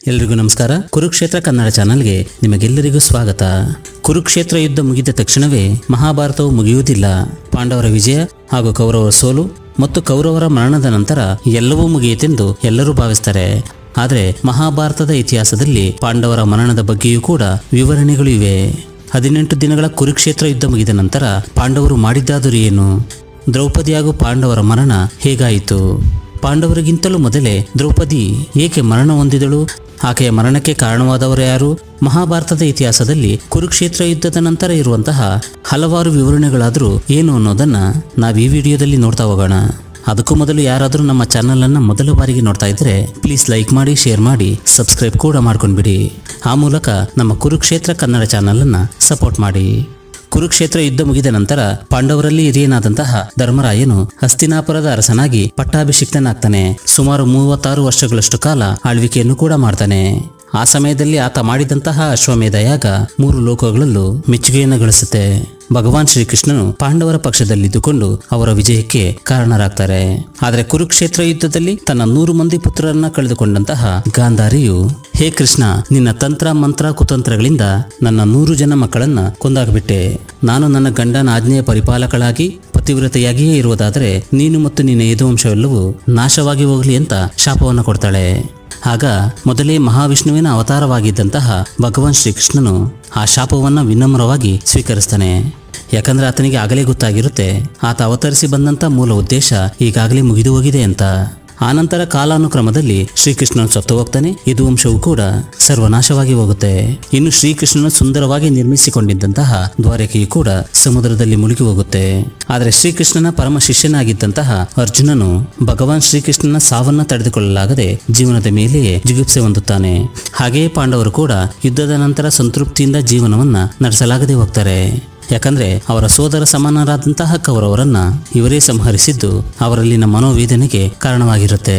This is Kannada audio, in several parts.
ಎಲ್ರಿಗೂ ನಮಸ್ಕಾರ ಕುರುಕ್ಷೇತ್ರ ಕನ್ನಡ ಚಾನಲ್ಗೆ ನಿಮಗೆಲ್ಲರಿಗೂ ಸ್ವಾಗತ ಕುರುಕ್ಷೇತ್ರ ಯುದ್ಧ ಮುಗಿದ ತಕ್ಷಣವೇ ಮಹಾಭಾರತವು ಮುಗಿಯುವುದಿಲ್ಲ ಪಾಂಡವರ ವಿಜಯ ಹಾಗೂ ಕೌರವರ ಸೋಲು ಮತ್ತು ಕೌರವರ ಮರಣದ ನಂತರ ಎಲ್ಲವೂ ಮುಗಿಯಿತೆಂದು ಎಲ್ಲರೂ ಭಾವಿಸ್ತಾರೆ ಆದರೆ ಮಹಾಭಾರತದ ಇತಿಹಾಸದಲ್ಲಿ ಪಾಂಡವರ ಮರಣದ ಬಗ್ಗೆಯೂ ಕೂಡ ವಿವರಣೆಗಳು ಇವೆ ಹದಿನೆಂಟು ದಿನಗಳ ಕುರುಕ್ಷೇತ್ರ ಯುದ್ಧ ಮುಗಿದ ನಂತರ ಪಾಂಡವರು ಮಾಡಿದ್ದಾದರೂ ಏನು ದ್ರೌಪದಿ ಹಾಗೂ ಪಾಂಡವರ ಮರಣ ಹೇಗಾಯಿತು ಪಾಂಡವರಿಗಿಂತಲೂ ಮೊದಲೇ ದ್ರೌಪದಿ ಏಕೆ ಮರಣ ಹೊಂದಿದಳು ಆಕೆಯ ಮರಣಕ್ಕೆ ಕಾರಣವಾದವರು ಯಾರು ಮಹಾಭಾರತದ ಇತಿಹಾಸದಲ್ಲಿ ಕುರುಕ್ಷೇತ್ರ ಯುದ್ಧದ ನಂತರ ಇರುವಂತಹ ಹಲವಾರು ವಿವರಣೆಗಳಾದರೂ ಏನು ಅನ್ನೋದನ್ನ ನಾವು ಈ ವಿಡಿಯೋದಲ್ಲಿ ನೋಡ್ತಾ ಹೋಗೋಣ ಅದಕ್ಕೂ ಮೊದಲು ಯಾರಾದರೂ ನಮ್ಮ ಚಾನಲನ್ನು ಮೊದಲ ಬಾರಿಗೆ ನೋಡ್ತಾ ಇದ್ದರೆ ಪ್ಲೀಸ್ ಲೈಕ್ ಮಾಡಿ ಶೇರ್ ಮಾಡಿ ಸಬ್ಸ್ಕ್ರೈಬ್ ಕೂಡ ಮಾಡ್ಕೊಂಡ್ಬಿಡಿ ಆ ಮೂಲಕ ನಮ್ಮ ಕುರುಕ್ಷೇತ್ರ ಕನ್ನಡ ಚಾನಲನ್ನು ಸಪೋರ್ಟ್ ಮಾಡಿ ಕುರುಕ್ಷೇತ್ರ ಯುದ್ಧ ಮುಗಿದ ನಂತರ ಪಾಂಡವರಲ್ಲಿ ಹಿರಿಯನಾದಂತಹ ಧರ್ಮರಾಯನು ಹಸ್ತಿನಾಪುರದ ಅರಸನಾಗಿ ಪಟ್ಟಾಭಿಷಿಕ್ತನಾಗ್ತಾನೆ ಸುಮಾರು ಮೂವತ್ತಾರು ವರ್ಷಗಳಷ್ಟು ಕಾಲ ಆಳ್ವಿಕೆಯನ್ನು ಕೂಡ ಮಾಡ್ತಾನೆ ಆ ಸಮಯದಲ್ಲಿ ಆತ ಮಾಡಿದಂತಹ ಅಶ್ವಮೇಧ ಯಾಗ ಮೂರು ಲೋಕಗಳಲ್ಲೂ ಮೆಚ್ಚುಗೆಯನ್ನು ಗಳಿಸುತ್ತೆ ಭಗವಾನ್ ಶ್ರೀಕೃಷ್ಣನು ಪಾಂಡವರ ಪಕ್ಷದಲ್ಲಿದ್ದುಕೊಂಡು ಅವರ ವಿಜಯಕ್ಕೆ ಕಾರಣರಾಗ್ತಾರೆ ಆದರೆ ಕುರುಕ್ಷೇತ್ರ ಯುದ್ಧದಲ್ಲಿ ತನ್ನ ನೂರು ಮಂದಿ ಪುತ್ರರನ್ನ ಕಳೆದುಕೊಂಡಂತಹ ಗಾಂಧಾರಿಯು ಹೇ ಕೃಷ್ಣ ನಿನ್ನ ತಂತ್ರ ಮಂತ್ರ ಕುತಂತ್ರಗಳಿಂದ ನನ್ನ ನೂರು ಜನ ಮಕ್ಕಳನ್ನ ಕೊಂದಾಗ್ಬಿಟ್ಟೆ ನಾನು ನನ್ನ ಗಂಡನ ಆಜ್ಞೆಯ ಪರಿಪಾಲಕಳಾಗಿ ಪತಿವ್ರತೆಯಾಗಿಯೇ ಇರುವುದಾದರೆ ನೀನು ಮತ್ತು ನಿನ್ನ ಯದುವಂಶವೆಲ್ಲವೂ ನಾಶವಾಗಿ ಹೋಗಲಿ ಅಂತ ಶಾಪವನ್ನು ಕೊಡ್ತಾಳೆ ಆಗ ಮೊದಲೇ ಮಹಾವಿಷ್ಣುವಿನ ಅವತಾರವಾಗಿದ್ದಂತಹ ಭಗವಾನ್ ಶ್ರೀಕೃಷ್ಣನು ಆ ಶಾಪವನ್ನು ವಿನಮ್ರವಾಗಿ ಸ್ವೀಕರಿಸ್ತಾನೆ ಯಾಕಂದ್ರೆ ಆತನಿಗೆ ಆಗಲೇ ಗೊತ್ತಾಗಿರುತ್ತೆ ಆತ ಅವತರಿಸಿ ಬಂದಂತ ಮೂಲ ಉದ್ದೇಶ ಈಗಾಗಲೇ ಮುಗಿದು ಹೋಗಿದೆ ಅಂತ ಆನಂತರ ಕಾಲಾನುಕ್ರಮದಲ್ಲಿ ಶ್ರೀಕೃಷ್ಣನು ಸತ್ತು ಹೋಗ್ತಾನೆ ಯದುವಂಶವು ಕೂಡ ಸರ್ವನಾಶವಾಗಿ ಹೋಗುತ್ತೆ ಇನ್ನು ಶ್ರೀಕೃಷ್ಣನು ಸುಂದರವಾಗಿ ನಿರ್ಮಿಸಿಕೊಂಡಿದ್ದಂತಹ ದ್ವಾರಕೆಯು ಕೂಡ ಸಮುದ್ರದಲ್ಲಿ ಮುಳುಗಿ ಹೋಗುತ್ತೆ ಆದರೆ ಶ್ರೀಕೃಷ್ಣನ ಪರಮ ಶಿಷ್ಯನಾಗಿದ್ದಂತಹ ಅರ್ಜುನನು ಭಗವಾನ್ ಶ್ರೀಕೃಷ್ಣನ ಸಾವನ್ನ ತಡೆದುಕೊಳ್ಳಲಾಗದೆ ಜೀವನದ ಮೇಲೆಯೇ ಜಿಗುಪ್ಸೆ ಹೊಂದುತ್ತಾನೆ ಹಾಗೆಯೇ ಪಾಂಡವರು ಕೂಡ ಯುದ್ಧದ ನಂತರ ಸಂತೃಪ್ತಿಯಿಂದ ಜೀವನವನ್ನ ನಡೆಸಲಾಗದೆ ಹೋಗ್ತಾರೆ ಯಾಕಂದ್ರೆ ಅವರ ಸೋದರ ಸಮಾನರಾದಂತಹ ಕೌರವರನ್ನ ಇವರೇ ಸಂಹರಿಸಿದ್ದು ಅವರಲ್ಲಿನ ಮನೋವೇದನೆಗೆ ಕಾರಣವಾಗಿರುತ್ತೆ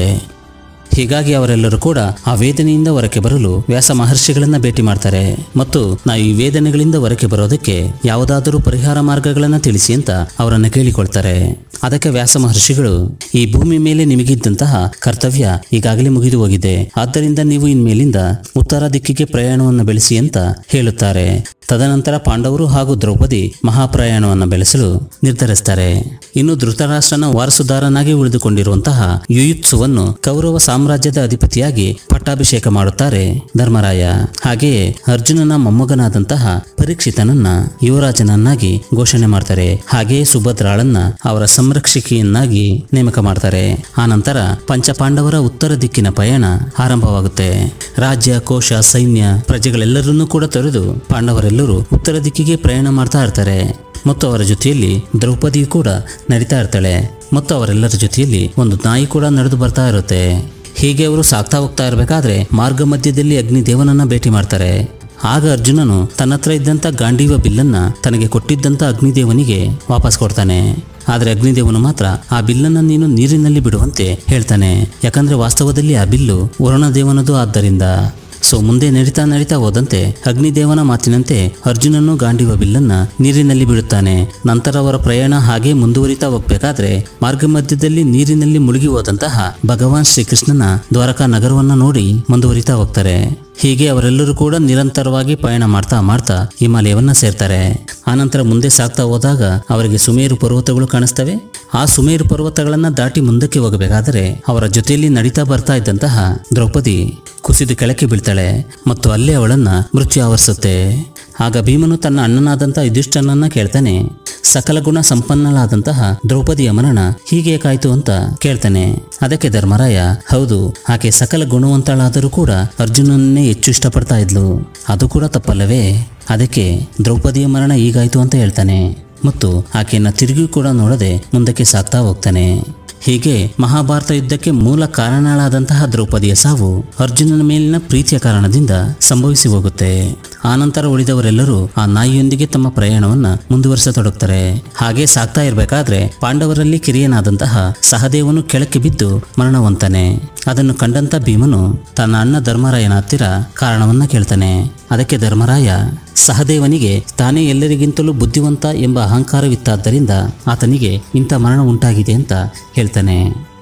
ಹೀಗಾಗಿ ಅವರೆಲ್ಲರೂ ಕೂಡ ಆ ವೇದನೆಯಿಂದ ಹೊರಕ್ಕೆ ಬರಲು ವ್ಯಾಸ ಮಹರ್ಷಿಗಳನ್ನ ಭೇಟಿ ಮಾಡ್ತಾರೆ ಮತ್ತು ನಾವು ಈ ವೇದನೆಗಳಿಂದ ಹೊರಕ್ಕೆ ಬರೋದಕ್ಕೆ ಯಾವುದಾದರೂ ಪರಿಹಾರ ಮಾರ್ಗಗಳನ್ನ ತಿಳಿಸಿ ಅಂತ ಅವರನ್ನ ಕೇಳಿಕೊಳ್ತಾರೆ ಅದಕ್ಕೆ ವ್ಯಾಸ ಮಹರ್ಷಿಗಳು ಈ ಭೂಮಿ ಮೇಲೆ ನಿಮಗಿದ್ದಂತಹ ಕರ್ತವ್ಯ ಈಗಾಗಲೇ ಮುಗಿದು ಹೋಗಿದೆ ಆದ್ದರಿಂದ ನೀವು ಇನ್ಮೇಲಿಂದ ಉತ್ತರ ದಿಕ್ಕಿಗೆ ಪ್ರಯಾಣವನ್ನು ಬೆಳೆಸಿ ಅಂತ ಹೇಳುತ್ತಾರೆ ತದನಂತರ ಪಾಂಡವರು ಹಾಗೂ ದ್ರೌಪದಿ ಮಹಾಪ್ರಯಾಣವನ್ನು ಬೆಳೆಸಲು ನಿರ್ಧರಿಸ್ತಾರೆ ಇನ್ನು ಧೃತರಾಷ್ಟ್ರನ ವಾರಸುದಾರನಾಗಿ ಉಳಿದುಕೊಂಡಿರುವಂತಹ ಯುಯುತ್ಸುವನ್ನು ಕೌರವ ಸಾಮ್ರಾಜ್ಯದ ಅಧಿಪತಿಯಾಗಿ ಪಟ್ಟಾಭಿಷೇಕ ಮಾಡುತ್ತಾರೆ ಧರ್ಮರಾಯ ಹಾಗೆಯೇ ಅರ್ಜುನನ ಮೊಮ್ಮಗನಾದಂತಹ ಪರೀಕ್ಷಿತನನ್ನ ಯುವರಾಜನನ್ನಾಗಿ ಘೋಷಣೆ ಮಾಡ್ತಾರೆ ಹಾಗೆಯೇ ಸುಭದ್ರಾಳನ್ನ ಅವರ ಸಂರಕ್ಷಕಿಯನ್ನಾಗಿ ನೇಮಕ ಮಾಡ್ತಾರೆ ಆನಂತರ ಪಂಚಪಾಂಡವರ ಉತ್ತರ ದಿಕ್ಕಿನ ಪಯಣ ಆರಂಭವಾಗುತ್ತೆ ರಾಜ್ಯ ಕೋಶ ಸೈನ್ಯ ಪ್ರಜೆಗಳೆಲ್ಲರನ್ನೂ ಕೂಡ ತೊರೆದು ಪಾಂಡವರೆಲ್ಲರೂ ಉತ್ತರ ದಿಕ್ಕಿಗೆ ಪ್ರಯಾಣ ಮಾಡ್ತಾ ಇರ್ತಾರೆ ಮತ್ತು ಅವರ ಜೊತೆಯಲ್ಲಿ ದ್ರೌಪದಿಯು ಕೂಡ ನಡೀತಾ ಇರ್ತಾಳೆ ಮತ್ತು ಅವರೆಲ್ಲರ ಜೊತೆಯಲ್ಲಿ ಒಂದು ನಾಯಿ ಕೂಡ ನಡೆದು ಬರ್ತಾ ಇರುತ್ತೆ ಹೀಗೆ ಅವರು ಸಾಗ್ತಾ ಹೋಗ್ತಾ ಇರಬೇಕಾದ್ರೆ ಮಾರ್ಗ ಮಧ್ಯದಲ್ಲಿ ಅಗ್ನಿದೇವನನ್ನ ಭೇಟಿ ಮಾಡ್ತಾರೆ ಆಗ ಅರ್ಜುನನು ತನ್ನ ಹತ್ರ ಇದ್ದಂಥ ಗಾಂಡೀವ ಬಿಲ್ಲನ್ನ ತನಗೆ ಕೊಟ್ಟಿದ್ದಂಥ ಅಗ್ನಿದೇವನಿಗೆ ವಾಪಸ್ ಕೊಡ್ತಾನೆ ಆದರೆ ಅಗ್ನಿದೇವನು ಮಾತ್ರ ಆ ಬಿಲ್ಲನ್ನು ನೀನು ನೀರಿನಲ್ಲಿ ಬಿಡುವಂತೆ ಹೇಳ್ತಾನೆ ಯಾಕಂದ್ರೆ ವಾಸ್ತವದಲ್ಲಿ ಆ ಬಿಲ್ಲು ವರುಣದೇವನದು ಆದ್ದರಿಂದ ಸೊ ಮುಂದೆ ನಡೀತಾ ನಡೀತಾ ಹೋದಂತೆ ಅಗ್ನಿದೇವನ ಮಾತಿನಂತೆ ಅರ್ಜುನನು ಗಾಂಡಿವ ಬಿಲ್ಲನ್ನ ನೀರಿನಲ್ಲಿ ಬಿಡುತ್ತಾನೆ ನಂತರ ಅವರ ಪ್ರಯಾಣ ಹಾಗೆ ಮುಂದುವರಿತಾ ಹೋಗ್ಬೇಕಾದ್ರೆ ಮಾರ್ಗ ಮಧ್ಯದಲ್ಲಿ ನೀರಿನಲ್ಲಿ ಮುಳುಗಿ ಹೋದಂತಹ ಭಗವಾನ್ ಶ್ರೀಕೃಷ್ಣನ ದ್ವಾರಕಾ ನಗರವನ್ನ ನೋಡಿ ಮುಂದುವರಿತಾ ಹೋಗ್ತಾರೆ ಹೀಗೆ ಅವರೆಲ್ಲರೂ ಕೂಡ ನಿರಂತರವಾಗಿ ಪಯಣ ಮಾಡ್ತಾ ಮಾಡ್ತಾ ಹಿಮಾಲಯವನ್ನ ಸೇರ್ತಾರೆ ಆನಂತರ ಮುಂದೆ ಸಾಗ್ತಾ ಹೋದಾಗ ಅವರಿಗೆ ಸುಮೇರು ಪರ್ವತಗಳು ಕಾಣಿಸ್ತವೆ ಆ ಸುಮೇರು ಪರ್ವತಗಳನ್ನ ದಾಟಿ ಮುಂದಕ್ಕೆ ಹೋಗಬೇಕಾದರೆ ಅವರ ಜೊತೆಯಲ್ಲಿ ನಡೀತಾ ಬರ್ತಾ ಇದ್ದಂತಹ ದ್ರೌಪದಿ ಕುಸಿದು ಕೆಳಕ್ಕೆ ಬೀಳ್ತಾಳೆ ಮತ್ತು ಅಲ್ಲೇ ಅವಳನ್ನ ಮೃತ್ಯು ಆವರಿಸುತ್ತೆ ಆಗ ಭೀಮನು ತನ್ನ ಅಣ್ಣನಾದಂತಹ ಯುಧಿಷ್ಠನನ್ನ ಕೇಳ್ತಾನೆ ಸಕಲ ಗುಣ ಸಂಪನ್ನಳಾದಂತಹ ದ್ರೌಪದಿಯ ಮರಣ ಹೀಗೆ ಕಾಯ್ತು ಅಂತ ಕೇಳ್ತಾನೆ ಅದಕ್ಕೆ ಧರ್ಮರಾಯ ಹೌದು ಆಕೆ ಸಕಲ ಗುಣವಂತಳಾದರೂ ಕೂಡ ಅರ್ಜುನನ್ನೇ ಹೆಚ್ಚು ಇಷ್ಟಪಡ್ತಾ ಇದ್ಲು ಅದು ಕೂಡ ತಪ್ಪಲ್ಲವೇ ಅದಕ್ಕೆ ದ್ರೌಪದಿಯ ಮರಣ ಹೀಗಾಯ್ತು ಅಂತ ಹೇಳ್ತಾನೆ ಮತ್ತು ಆಕೆಯನ್ನ ತಿರುಗಿ ಕೂಡ ನೋಡದೆ ಮುಂದಕ್ಕೆ ಸಾಗ್ತಾ ಹೋಗ್ತಾನೆ ಹೀಗೆ ಮಹಾಭಾರತ ಯುದ್ಧಕ್ಕೆ ಮೂಲ ಕಾರಣಳಾದಂತಹ ದ್ರೌಪದಿಯ ಸಾವು ಅರ್ಜುನನ ಮೇಲಿನ ಪ್ರೀತಿಯ ಕಾರಣದಿಂದ ಸಂಭವಿಸಿ ಹೋಗುತ್ತೆ ಆನಂತರ ಉಳಿದವರೆಲ್ಲರೂ ಆ ನಾಯಿಯೊಂದಿಗೆ ತಮ್ಮ ಪ್ರಯಾಣವನ್ನ ಮುಂದುವರಿಸತೊಡಗ್ತಾರೆ ಹಾಗೆ ಸಾಗ್ತಾ ಇರಬೇಕಾದ್ರೆ ಪಾಂಡವರಲ್ಲಿ ಕಿರಿಯನಾದಂತಹ ಸಹದೇವನು ಕೆಳಕ್ಕೆ ಬಿದ್ದು ಮರಣ ಹೊಂತಾನೆ ಅದನ್ನು ಕಂಡಂತ ಭೀಮನು ತನ್ನ ಅಣ್ಣ ಧರ್ಮರಾಯನ ಹತ್ತಿರ ಕಾರಣವನ್ನ ಕೇಳ್ತಾನೆ ಅದಕ್ಕೆ ಧರ್ಮರಾಯ ಸಹದೇವನಿಗೆ ತಾನೇ ಎಲ್ಲರಿಗಿಂತಲೂ ಬುದ್ಧಿವಂತ ಎಂಬ ಅಹಂಕಾರವಿತ್ತಾದ್ದರಿಂದ ಆತನಿಗೆ ಇಂಥ ಮರಣ ಉಂಟಾಗಿದೆ ಅಂತ ಹೇಳ್ತಾನೆ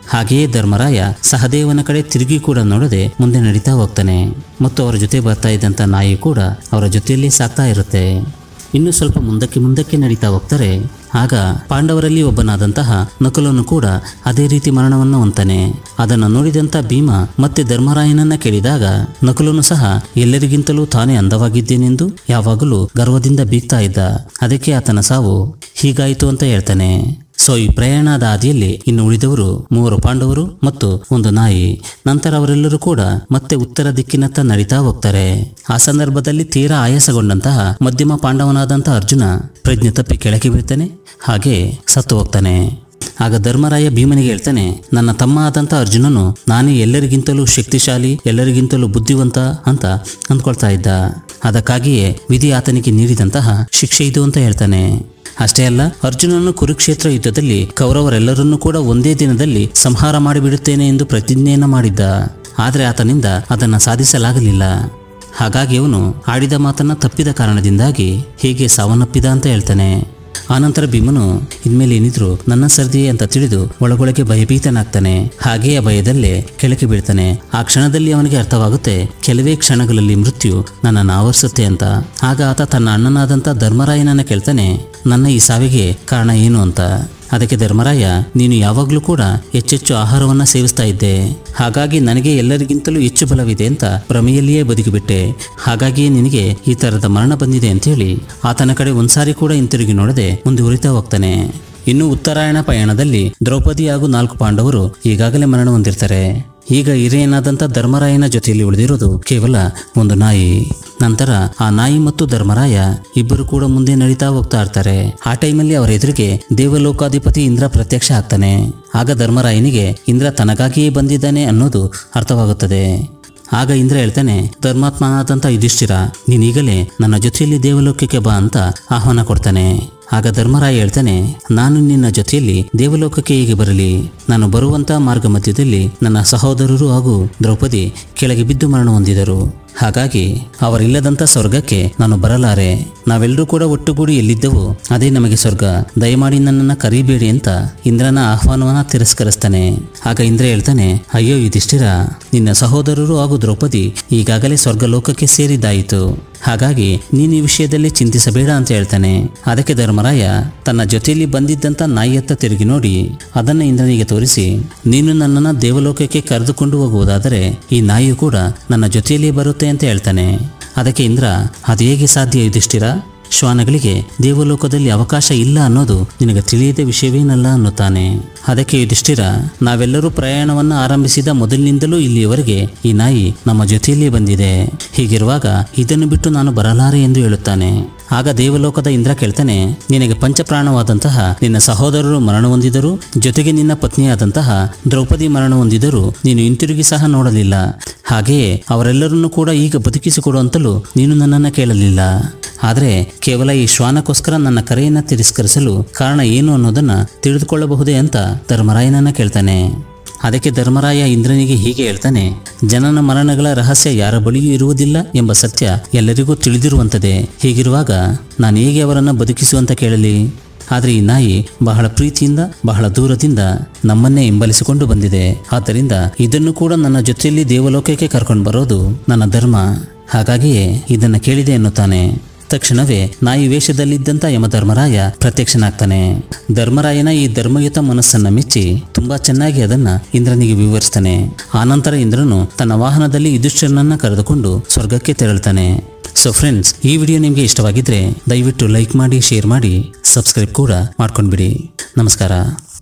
ಹಾಗೆಯೇ ಧರ್ಮರಾಯ ಸಹದೇವನ ಕಡೆ ತಿರುಗಿ ಕೂಡ ನೋಡದೆ ಮುಂದೆ ನಡೀತಾ ಹೋಗ್ತಾನೆ ಮತ್ತು ಅವರ ಜೊತೆ ಬರ್ತಾ ಇದ್ದಂಥ ನಾಯಿ ಕೂಡ ಅವರ ಜೊತೆಯಲ್ಲಿ ಸಾಕ್ತಾ ಇರುತ್ತೆ ಇನ್ನು ಸ್ವಲ್ಪ ಮುಂದಕ್ಕೆ ಮುಂದಕ್ಕೆ ನಡೀತಾ ಹೋಗ್ತಾರೆ ಆಗ ಪಾಂಡವರಲ್ಲಿ ಒಬ್ಬನಾದಂತಹ ನಕುಲನು ಕೂಡ ಅದೇ ರೀತಿ ಮರಣವನ್ನು ಹೊಂತಾನೆ ಅದನ್ನು ನೋಡಿದಂಥ ಭೀಮ ಮತ್ತೆ ಧರ್ಮರಾಯನನ್ನ ಕೇಳಿದಾಗ ನಕುಲನು ಸಹ ಎಲ್ಲರಿಗಿಂತಲೂ ತಾನೇ ಅಂದವಾಗಿದ್ದೇನೆಂದು ಯಾವಾಗಲೂ ಗರ್ವದಿಂದ ಬೀಗ್ತಾ ಇದ್ದ ಅದಕ್ಕೆ ಆತನ ಸಾವು ಹೀಗಾಯಿತು ಅಂತ ಹೇಳ್ತಾನೆ ಸೊ ಈ ಪ್ರಯಾಣದ ಹಾದಿಯಲ್ಲಿ ಇನ್ನು ಉಳಿದವರು ಮೂವರು ಪಾಂಡವರು ಮತ್ತು ಒಂದು ನಾಯಿ ನಂತರ ಅವರೆಲ್ಲರೂ ಕೂಡ ಮತ್ತೆ ಉತ್ತರ ದಿಕ್ಕಿನತ್ತ ನಡೀತಾ ಹೋಗ್ತಾರೆ ಆ ಸಂದರ್ಭದಲ್ಲಿ ತೀರಾ ಆಯಾಸಗೊಂಡಂತಹ ಮಧ್ಯಮ ಪಾಂಡವನಾದಂತಹ ಅರ್ಜುನ ಪ್ರಜ್ಞೆ ತಪ್ಪಿ ಕೆಳಗೆ ಬೀಳ್ತಾನೆ ಹಾಗೆ ಸತ್ತು ಹೋಗ್ತಾನೆ ಆಗ ಧರ್ಮರಾಯ ಭೀಮನಿಗೆ ಹೇಳ್ತಾನೆ ನನ್ನ ತಮ್ಮ ಆದಂಥ ಅರ್ಜುನನು ನಾನೇ ಎಲ್ಲರಿಗಿಂತಲೂ ಶಕ್ತಿಶಾಲಿ ಎಲ್ಲರಿಗಿಂತಲೂ ಬುದ್ಧಿವಂತ ಅಂತ ಅಂದ್ಕೊಳ್ತಾ ಇದ್ದ ಅದಕ್ಕಾಗಿಯೇ ವಿಧಿ ಆತನಿಗೆ ನೀಡಿದಂತಹ ಶಿಕ್ಷೆ ಇದು ಅಂತ ಹೇಳ್ತಾನೆ ಅಷ್ಟೇ ಅಲ್ಲ ಅರ್ಜುನನು ಕುರುಕ್ಷೇತ್ರ ಯುದ್ಧದಲ್ಲಿ ಕೌರವರೆಲ್ಲರನ್ನೂ ಕೂಡ ಒಂದೇ ದಿನದಲ್ಲಿ ಸಂಹಾರ ಮಾಡಿಬಿಡುತ್ತೇನೆ ಎಂದು ಪ್ರತಿಜ್ಞೆಯನ್ನು ಮಾಡಿದ್ದ ಆದರೆ ಆತನಿಂದ ಅದನ್ನು ಸಾಧಿಸಲಾಗಲಿಲ್ಲ ಹಾಗಾಗಿ ಅವನು ಆಡಿದ ಮಾತನ್ನ ತಪ್ಪಿದ ಕಾರಣದಿಂದಾಗಿ ಹೀಗೆ ಸಾವನ್ನಪ್ಪಿದ ಅಂತ ಹೇಳ್ತಾನೆ ಆನಂತರ ಭೀಮನು ಇನ್ಮೇಲೆ ಏನಿದ್ರು ನನ್ನ ಸರ್ದಿಯೇ ಅಂತ ತಿಳಿದು ಒಳಗೊಳಗೆ ಭಯಭೀತನಾಗ್ತಾನೆ ಹಾಗೆಯೇ ಆ ಭಯದಲ್ಲೇ ಕೆಳಗೆ ಬೀಳ್ತಾನೆ ಆ ಕ್ಷಣದಲ್ಲಿ ಅವನಿಗೆ ಅರ್ಥವಾಗುತ್ತೆ ಕೆಲವೇ ಕ್ಷಣಗಳಲ್ಲಿ ಮೃತ್ಯು ನನ್ನನ್ನು ಆವರಿಸುತ್ತೆ ಅಂತ ಆಗ ಆತ ತನ್ನ ಅಣ್ಣನಾದಂಥ ಧರ್ಮರಾಯನನ್ನ ಕೇಳ್ತಾನೆ ನನ್ನ ಈ ಸಾವಿಗೆ ಕಾರಣ ಏನು ಅಂತ ಅದಕ್ಕೆ ಧರ್ಮರಾಯ ನೀನು ಯಾವಾಗಲೂ ಕೂಡ ಹೆಚ್ಚೆಚ್ಚು ಆಹಾರವನ್ನ ಸೇವಿಸ್ತಾ ಇದ್ದೆ ಹಾಗಾಗಿ ನನಗೆ ಎಲ್ಲರಿಗಿಂತಲೂ ಹೆಚ್ಚು ಬಲವಿದೆ ಅಂತ ಭ್ರಮೆಯಲ್ಲಿಯೇ ಬದುಕಿಬಿಟ್ಟೆ ಹಾಗಾಗಿಯೇ ನಿನಗೆ ಈ ಥರದ ಮರಣ ಬಂದಿದೆ ಅಂತೇಳಿ ಆತನ ಕಡೆ ಒಂದ್ಸಾರಿ ಕೂಡ ಹಿಂತಿರುಗಿ ನೋಡದೆ ಮುಂದುವರಿತಾ ಹೋಗ್ತಾನೆ ಇನ್ನು ಉತ್ತರಾಯಣ ಪಯಣದಲ್ಲಿ ದ್ರೌಪದಿ ಹಾಗೂ ನಾಲ್ಕು ಪಾಂಡವರು ಈಗಾಗಲೇ ಮರಣ ಹೊಂದಿರ್ತಾರೆ ಈಗ ಹಿರಿಯನಾದಂಥ ಧರ್ಮರಾಯನ ಜೊತೆಯಲ್ಲಿ ಉಳಿದಿರೋದು ಕೇವಲ ಒಂದು ನಾಯಿ ನಂತರ ಆ ನಾಯಿ ಮತ್ತು ಧರ್ಮರಾಯ ಇಬ್ಬರು ಕೂಡ ಮುಂದೆ ನಡೀತಾ ಹೋಗ್ತಾ ಇರ್ತಾರೆ ಆ ಟೈಮಲ್ಲಿ ಅವರ ಎದುರಿಗೆ ದೇವಲೋಕಾಧಿಪತಿ ಇಂದ್ರ ಪ್ರತ್ಯಕ್ಷ ಆಗ್ತಾನೆ ಆಗ ಧರ್ಮರಾಯನಿಗೆ ಇಂದ್ರ ತನಗಾಗಿಯೇ ಬಂದಿದ್ದಾನೆ ಅನ್ನೋದು ಅರ್ಥವಾಗುತ್ತದೆ ಆಗ ಇಂದ್ರ ಹೇಳ್ತಾನೆ ಧರ್ಮಾತ್ಮನಾದಂಥ ಯುಧಿಷ್ಠಿರ ನೀನೀಗಲೇ ನನ್ನ ಜೊತೆಯಲ್ಲಿ ದೇವಲೋಕಕ್ಕೆ ಬಾ ಅಂತ ಆಹ್ವಾನ ಕೊಡ್ತಾನೆ ಆಗ ಧರ್ಮರಾಯ ಹೇಳ್ತಾನೆ ನಾನು ನಿನ್ನ ಜೊತೆಯಲ್ಲಿ ದೇವಲೋಕಕ್ಕೆ ಹೇಗೆ ಬರಲಿ ನಾನು ಬರುವಂತ ಮಾರ್ಗ ಮಧ್ಯದಲ್ಲಿ ನನ್ನ ಸಹೋದರರು ಹಾಗೂ ದ್ರೌಪದಿ ಕೆಳಗೆ ಬಿದ್ದು ಮರಣ ಹೊಂದಿದರು ಹಾಗಾಗಿ ಅವರಿಲ್ಲದಂಥ ಸ್ವರ್ಗಕ್ಕೆ ನಾನು ಬರಲಾರೆ ನಾವೆಲ್ಲರೂ ಕೂಡ ಒಟ್ಟುಗೂಡಿ ಎಲ್ಲಿದ್ದೆವು ಅದೇ ನಮಗೆ ಸ್ವರ್ಗ ದಯಮಾಡಿ ನನ್ನನ್ನು ಕರೀಬೇಡಿ ಅಂತ ಇಂದ್ರನ ಆಹ್ವಾನವನ್ನ ತಿರಸ್ಕರಿಸ್ತಾನೆ ಆಗ ಇಂದ್ರ ಹೇಳ್ತಾನೆ ಅಯ್ಯೋ ಯುಧಿಷ್ಠಿರ ನಿನ್ನ ಸಹೋದರರು ಹಾಗೂ ದ್ರೌಪದಿ ಈಗಾಗಲೇ ಸ್ವರ್ಗಲೋಕಕ್ಕೆ ಸೇರಿದ್ದಾಯಿತು ಹಾಗಾಗಿ ನೀನು ಈ ವಿಷಯದಲ್ಲಿ ಚಿಂತಿಸಬೇಡ ಅಂತ ಹೇಳ್ತಾನೆ ಅದಕ್ಕೆ ಧರ್ಮರಾಯ ತನ್ನ ಜೊತೆಯಲ್ಲಿ ಬಂದಿದ್ದಂಥ ನಾಯಿಯತ್ತ ತಿರುಗಿ ನೋಡಿ ಅದನ್ನ ಇಂದ್ರನಿಗೆ ತೋರಿಸಿ ನೀನು ನನ್ನನ್ನು ದೇವಲೋಕಕ್ಕೆ ಕರೆದುಕೊಂಡು ಹೋಗುವುದಾದರೆ ಈ ನಾಯಿಯು ಕೂಡ ನನ್ನ ಜೊತೆಯಲ್ಲಿ ಬರುತ್ತೆ ಅಂತ ಹೇಳ್ತಾನೆ ಅದಕ್ಕೆ ಇಂದ್ರ ಅದು ಹೇಗೆ ಸಾಧ್ಯ ಯುಧಿಷ್ಠಿರ ಶ್ವಾನಗಳಿಗೆ ದೇವಲೋಕದಲ್ಲಿ ಅವಕಾಶ ಇಲ್ಲ ಅನ್ನೋದು ನಿನಗೆ ತಿಳಿಯದ ವಿಷಯವೇನಲ್ಲ ಅನ್ನುತ್ತಾನೆ ಅದಕ್ಕೆ ಯುಧಿಷ್ಠಿರ ನಾವೆಲ್ಲರೂ ಪ್ರಯಾಣವನ್ನು ಆರಂಭಿಸಿದ ಮೊದಲಿನಿಂದಲೂ ಇಲ್ಲಿಯವರೆಗೆ ಈ ನಾಯಿ ನಮ್ಮ ಜೊತೆಯಲ್ಲೇ ಬಂದಿದೆ ಹೀಗಿರುವಾಗ ಇದನ್ನು ಬಿಟ್ಟು ನಾನು ಬರಲಾರೆ ಎಂದು ಹೇಳುತ್ತಾನೆ ಆಗ ದೇವಲೋಕದ ಇಂದ್ರ ಕೇಳ್ತಾನೆ ನಿನಗೆ ಪಂಚಪ್ರಾಣವಾದಂತಹ ನಿನ್ನ ಸಹೋದರರು ಮರಣ ಹೊಂದಿದರು ಜೊತೆಗೆ ನಿನ್ನ ಪತ್ನಿಯಾದಂತಹ ದ್ರೌಪದಿ ಮರಣ ಹೊಂದಿದರು ನೀನು ಹಿಂತಿರುಗಿ ಸಹ ನೋಡಲಿಲ್ಲ ಹಾಗೆಯೇ ಅವರೆಲ್ಲರನ್ನೂ ಕೂಡ ಈಗ ಬದುಕಿಸಿಕೊಡುವಂತಲೂ ನೀನು ನನ್ನನ್ನು ಕೇಳಲಿಲ್ಲ ಆದರೆ ಕೇವಲ ಈ ಶ್ವಾನಕ್ಕೋಸ್ಕರ ನನ್ನ ಕರೆಯನ್ನು ತಿರಸ್ಕರಿಸಲು ಕಾರಣ ಏನು ಅನ್ನೋದನ್ನ ತಿಳಿದುಕೊಳ್ಳಬಹುದೇ ಅಂತ ಧರ್ಮರಾಯನನ್ನ ಕೇಳ್ತಾನೆ ಅದಕ್ಕೆ ಧರ್ಮರಾಯ ಇಂದ್ರನಿಗೆ ಹೀಗೆ ಹೇಳ್ತಾನೆ ಜನನ ಮರಣಗಳ ರಹಸ್ಯ ಯಾರ ಬಳಿಯೂ ಇರುವುದಿಲ್ಲ ಎಂಬ ಸತ್ಯ ಎಲ್ಲರಿಗೂ ತಿಳಿದಿರುವಂಥದ್ದೇ ಹೀಗಿರುವಾಗ ನಾನು ಹೇಗೆ ಅವರನ್ನು ಬದುಕಿಸುವಂತ ಕೇಳಲಿ ಆದರೆ ಈ ನಾಯಿ ಬಹಳ ಪ್ರೀತಿಯಿಂದ ಬಹಳ ದೂರದಿಂದ ನಮ್ಮನ್ನೇ ಹಿಂಬಲಿಸಿಕೊಂಡು ಬಂದಿದೆ ಆದ್ದರಿಂದ ಇದನ್ನು ಕೂಡ ನನ್ನ ಜೊತೆಯಲ್ಲಿ ದೇವಲೋಕಕ್ಕೆ ಕರ್ಕೊಂಡು ಬರೋದು ನನ್ನ ಧರ್ಮ ಹಾಗಾಗಿಯೇ ಇದನ್ನು ಕೇಳಿದೆ ಎನ್ನುತ್ತಾನೆ ತಕ್ಷಣವೇ ನಾಯಿ ವೇಷದಲ್ಲಿದ್ದಂಥ ಯಮಧರ್ಮರಾಯ ಪ್ರತ್ಯಕ್ಷನಾಗ್ತಾನೆ ಧರ್ಮರಾಯನ ಈ ಧರ್ಮಯುತ ಮನಸ್ಸನ್ನ ಮೆಚ್ಚಿ ತುಂಬಾ ಚೆನ್ನಾಗಿ ಅದನ್ನ ಇಂದ್ರನಿಗೆ ವಿವರಿಸ್ತಾನೆ ಆನಂತರ ಇಂದ್ರನು ತನ್ನ ವಾಹನದಲ್ಲಿ ಯುಧಿಷ್ಠಿರನನ್ನ ಕರೆದುಕೊಂಡು ಸ್ವರ್ಗಕ್ಕೆ ತೆರಳ್ತಾನೆ ಸೊ ಫ್ರೆಂಡ್ಸ್ ಈ ವಿಡಿಯೋ ನಿಮಗೆ ಇಷ್ಟವಾಗಿದ್ರೆ ದಯವಿಟ್ಟು ಲೈಕ್ ಮಾಡಿ ಶೇರ್ ಮಾಡಿ ಸಬ್ಸ್ಕ್ರೈಬ್ ಕೂಡ ಮಾಡ್ಕೊಂಡ್ಬಿಡಿ ನಮಸ್ಕಾರ